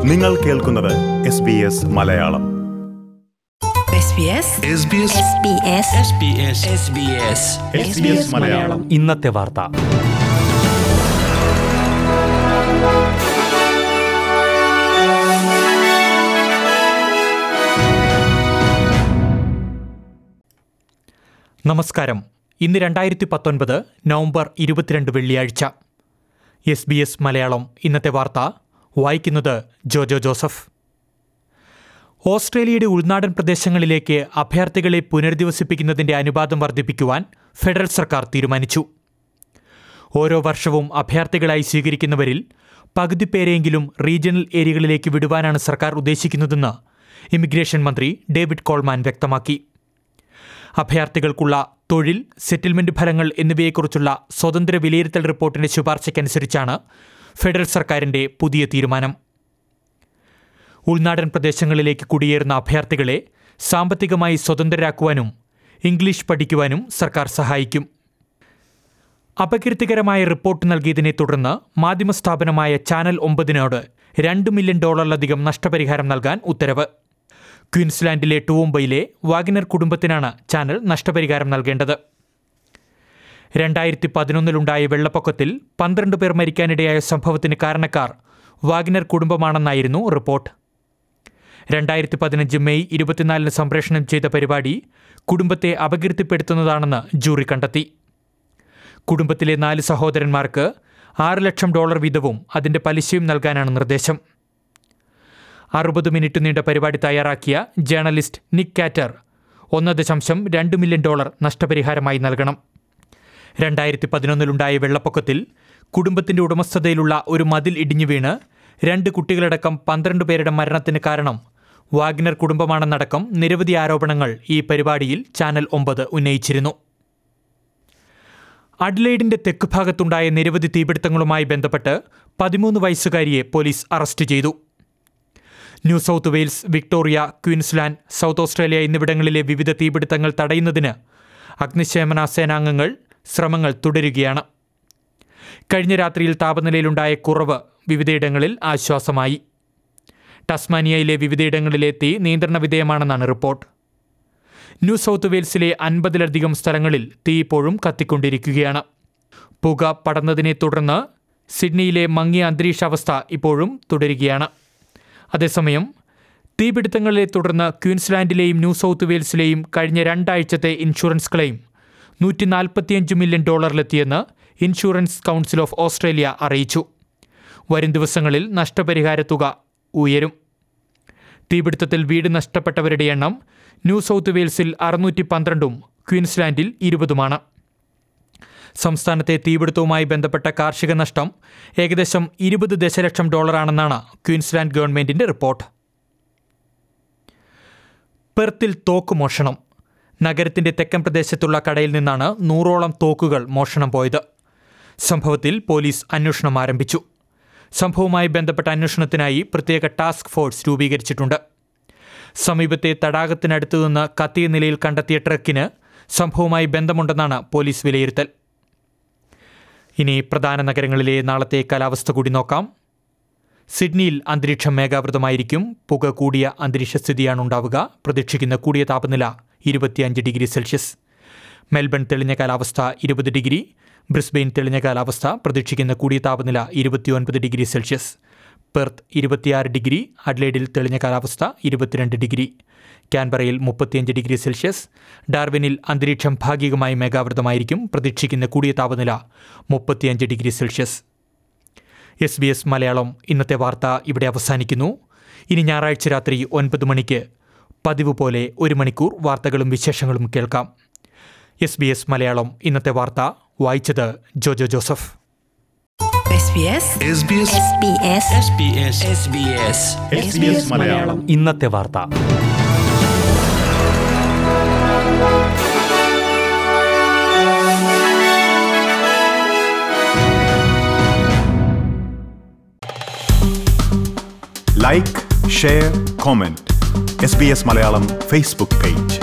നിങ്ങൾ കേൾക്കുന്നത് S B S Malayalam SBS Malayalam ഇന്നത്തെ വാർത്ത നമസ്കാരം ഇന്ന് രണ്ടായിരത്തി പത്തൊൻപത് നവംബർ ഇരുപത്തിരണ്ട് വെള്ളിയാഴ്ച എസ് ബി എസ് മലയാളം ഇന്നത്തെ വാർത്ത വായിക്കുന്നത് ജോജോ ജോസഫ് ഓസ്ട്രേലിയയുടെ ഉൾനാടൻ പ്രദേശങ്ങളിലേക്ക് അഭയാർത്ഥികളെ പുനരധിവസിപ്പിക്കുന്നതിന്റെ അനുപാതം വർദ്ധിപ്പിക്കുവാൻ ഫെഡറൽ സർക്കാർ തീരുമാനിച്ചു ഓരോ വർഷവും അഭയാർത്ഥികളായി സ്വീകരിക്കുന്നവരിൽ പകുതി പേരെയെങ്കിലും റീജിയണൽ ഏരിയകളിലേക്ക് വിടുവാനാണ് സർക്കാർ ഉദ്ദേശിക്കുന്നതെന്ന് ഇമിഗ്രേഷൻ മന്ത്രി ഡേവിഡ് കോൾമാൻ വ്യക്തമാക്കി അഭയാർത്ഥികൾക്കുള്ള തൊഴിൽ സെറ്റിൽമെന്റ് ഫലങ്ങൾ എന്നിവയെക്കുറിച്ചുള്ള സ്വതന്ത്ര വിലയിരുത്തൽ റിപ്പോർട്ടിന്റെ ശുപാർശയ്ക്കനുസരിച്ചാണ് ഫെഡറൽ സർക്കാരിന്റെ പുതിയ തീരുമാനം ഉൾനാടൻ പ്രദേശങ്ങളിലേക്ക് കുടിയേറുന്ന അഭയാർത്ഥികളെ സാമ്പത്തികമായി സ്വതന്ത്രരാക്കുവാനും ഇംഗ്ലീഷ് പഠിക്കുവാനും സർക്കാർ സഹായിക്കും അപകീർത്തികരമായ റിപ്പോർട്ട് നൽകിയതിനെ തുടർന്ന് മാധ്യമ സ്ഥാപനമായ ചാനൽ ഒമ്പതിനോട് രണ്ട് മില്യൺ ഡോളറിലധികം നഷ്ടപരിഹാരം നൽകാൻ ഉത്തരവ് ക്വീൻസ്ലാൻഡിലെ ടൂവുംബയിലെ വാഗനർ കുടുംബത്തിനാണ് ചാനൽ നഷ്ടപരിഹാരം നൽകേണ്ടത് രണ്ടായിരത്തി പതിനൊന്നിലുണ്ടായ വെള്ളപ്പൊക്കത്തിൽ പന്ത്രണ്ട് പേർ മരിക്കാനിടയായ സംഭവത്തിന് കാരണക്കാർ വാഗ്നർ കുടുംബമാണെന്നായിരുന്നു റിപ്പോർട്ട് രണ്ടായിരത്തി പതിനഞ്ച് മെയ് ഇരുപത്തിനാലിന് സംപ്രേഷണം ചെയ്ത പരിപാടി കുടുംബത്തെ അപകീർത്തിപ്പെടുത്തുന്നതാണെന്ന് ജൂറി കണ്ടെത്തി കുടുംബത്തിലെ നാല് സഹോദരന്മാർക്ക് ആറ് ലക്ഷം ഡോളർ വീതവും അതിന്റെ പലിശയും നൽകാനാണ് നിർദ്ദേശം അറുപത് മിനിറ്റ് നീണ്ട പരിപാടി തയ്യാറാക്കിയ ജേർണലിസ്റ്റ് നിക് കാറ്റർ ഒന്ന് ദശാംശം രണ്ട് മില്യൺ ഡോളർ നഷ്ടപരിഹാരമായി നൽകണം രണ്ടായിരത്തി പതിനൊന്നിലുണ്ടായ വെള്ളപ്പൊക്കത്തിൽ കുടുംബത്തിന്റെ ഉടമസ്ഥതയിലുള്ള ഒരു മതിൽ ഇടിഞ്ഞു വീണ് രണ്ട് കുട്ടികളടക്കം പന്ത്രണ്ട് പേരുടെ മരണത്തിന് കാരണം വാഗ്നർ കുടുംബമാണെന്നടക്കം നിരവധി ആരോപണങ്ങൾ ഈ പരിപാടിയിൽ ചാനൽ ഒമ്പത് ഉന്നയിച്ചിരുന്നു അഡ്ലൈഡിന്റെ തെക്ക് ഭാഗത്തുണ്ടായ നിരവധി തീപിടുത്തങ്ങളുമായി ബന്ധപ്പെട്ട് പതിമൂന്ന് വയസ്സുകാരിയെ പോലീസ് അറസ്റ്റ് ചെയ്തു New South Wales Victoria Queensland South Australia എന്നിവിടങ്ങളിലെ വിവിധ തീപിടുത്തങ്ങൾ തടയുന്നതിന് അഗ്നിശമന സേനാംഗങ്ങൾ ശ്രമങ്ങൾ തുടരുകയാണ് കഴിഞ്ഞ രാത്രിയിൽ താപനിലയിലുണ്ടായ കുറവ് വിവിധയിടങ്ങളിൽ ആശ്വാസമായി ടസ്മാനിയയിലെ വിവിധയിടങ്ങളിലെ തീ നിയന്ത്രണ വിധേയമാണെന്നാണ് റിപ്പോർട്ട് ന്യൂ സൗത്ത് വെയിൽസിലെ അൻപതിലധികം സ്ഥലങ്ങളിൽ തീ ഇപ്പോഴും കത്തിക്കൊണ്ടിരിക്കുകയാണ് പുക പടർന്നതിനെ തുടർന്ന് സിഡ്നിയിലെ മങ്ങിയ അന്തരീക്ഷാവസ്ഥ ഇപ്പോഴും തുടരുകയാണ് അതേസമയം തീപിടുത്തങ്ങളെ തുടർന്ന് ക്വീൻസ്ലാൻഡിലെയും ന്യൂ സൗത്ത് വെയിൽസിലെയും കഴിഞ്ഞ രണ്ടാഴ്ചത്തെ ഇൻഷുറൻസ് ക്ലെയിം നൂറ്റി നാൽപ്പത്തിയഞ്ച് മില്യൺ ഡോളറിലെത്തിയെന്ന് ഇൻഷുറൻസ് കൗൺസിൽ ഓഫ് ഓസ്ട്രേലിയ അറിയിച്ചു വരും ദിവസങ്ങളിൽ നഷ്ടപരിഹാര തുക ഉയരും തീപിടുത്തത്തിൽ വീട് നഷ്ടപ്പെട്ടവരുടെ എണ്ണം ന്യൂ സൗത്ത് വെയിൽസിൽ അറുന്നൂറ്റി പന്ത്രണ്ടും ക്വീൻസ്ലാൻഡിൽ ഇരുപതുമാണ് സംസ്ഥാനത്തെ തീപിടുത്തവുമായി ബന്ധപ്പെട്ട കാർഷിക നഷ്ടം ഏകദേശം ഇരുപത് ദശലക്ഷം ഡോളറാണെന്നാണ് ക്വീൻസ്ലാൻഡ് ഗവൺമെന്റിന്റെ റിപ്പോർട്ട് പെർത്തിൽ തോക്ക് മോഷണം നഗരത്തിന്റെ തെക്കൻ പ്രദേശത്തുള്ള കടയിൽ നിന്നാണ് നൂറോളം തോക്കുകൾ മോഷണം പോയത് സംഭവത്തിൽ പോലീസ് അന്വേഷണം ആരംഭിച്ചു സംഭവവുമായി ബന്ധപ്പെട്ട അന്വേഷണത്തിനായി പ്രത്യേക ടാസ്ക് ഫോഴ്സ് രൂപീകരിച്ചിട്ടുണ്ട് സമീപത്തെ തടാകത്തിനടുത്തു നിന്ന് കത്തിയ നിലയിൽ കണ്ടെത്തിയ ട്രക്കിന് സംഭവവുമായി ബന്ധമുണ്ടെന്നാണ് പോലീസ് വിലയിരുത്തൽ ഇനി പ്രധാന നഗരങ്ങളിലെ നാളത്തെ കാലാവസ്ഥ കൂടി നോക്കാം സിഡ്നിയിൽ അന്തരീക്ഷം മേഘാവൃതമായിരിക്കും പുക കൂടിയ അന്തരീക്ഷ സ്ഥിതിയാണ് ഉണ്ടാവുക പ്രതീക്ഷിക്കുന്ന കൂടിയ താപനില ഇരുപത്തിയഞ്ച് ഡിഗ്രി സെൽഷ്യസ് മെൽബൺ തെളിഞ്ഞ കാലാവസ്ഥ ഇരുപത് ഡിഗ്രി ബ്രിസ്ബെയിൻ തെളിഞ്ഞ കാലാവസ്ഥ പ്രതീക്ഷിക്കുന്ന കൂടിയ താപനില ഇരുപത്തിയൊൻപത് ഡിഗ്രി സെൽഷ്യസ് പെർത്ത് ഇരുപത്തിയാറ് ഡിഗ്രി അഡ്ലേഡിൽ തെളിഞ്ഞ കാലാവസ്ഥ ഇരുപത്തിരണ്ട് ഡിഗ്രി കാൻബറയിൽ മുപ്പത്തിയഞ്ച് ഡിഗ്രി സെൽഷ്യസ് ഡാർവിനിൽ അന്തരീക്ഷം ഭാഗികമായി മേഘാവൃതമായിരിക്കും പ്രതീക്ഷിക്കുന്ന കൂടിയ താപനില മുപ്പത്തിയഞ്ച് degree Celsius S B S Malayalam ഇന്നത്തെ വാർത്ത ഇവിടെ അവസാനിക്കുന്നു ഇനി ഞായറാഴ്ച രാത്രി ഒൻപത് മണിക്ക് പതിവ് പോലെ ഒരു മണിക്കൂർ വാർത്തകളും വിശേഷങ്ങളും കേൾക്കാം എസ് ബി എസ് മലയാളം ഇന്നത്തെ വാർത്ത വായിച്ചത് ജോജോ ജോസഫ് SBS മലയാളം ഇന്നത്തെ വാർത്ത like share comment S B S Malayalam Facebook page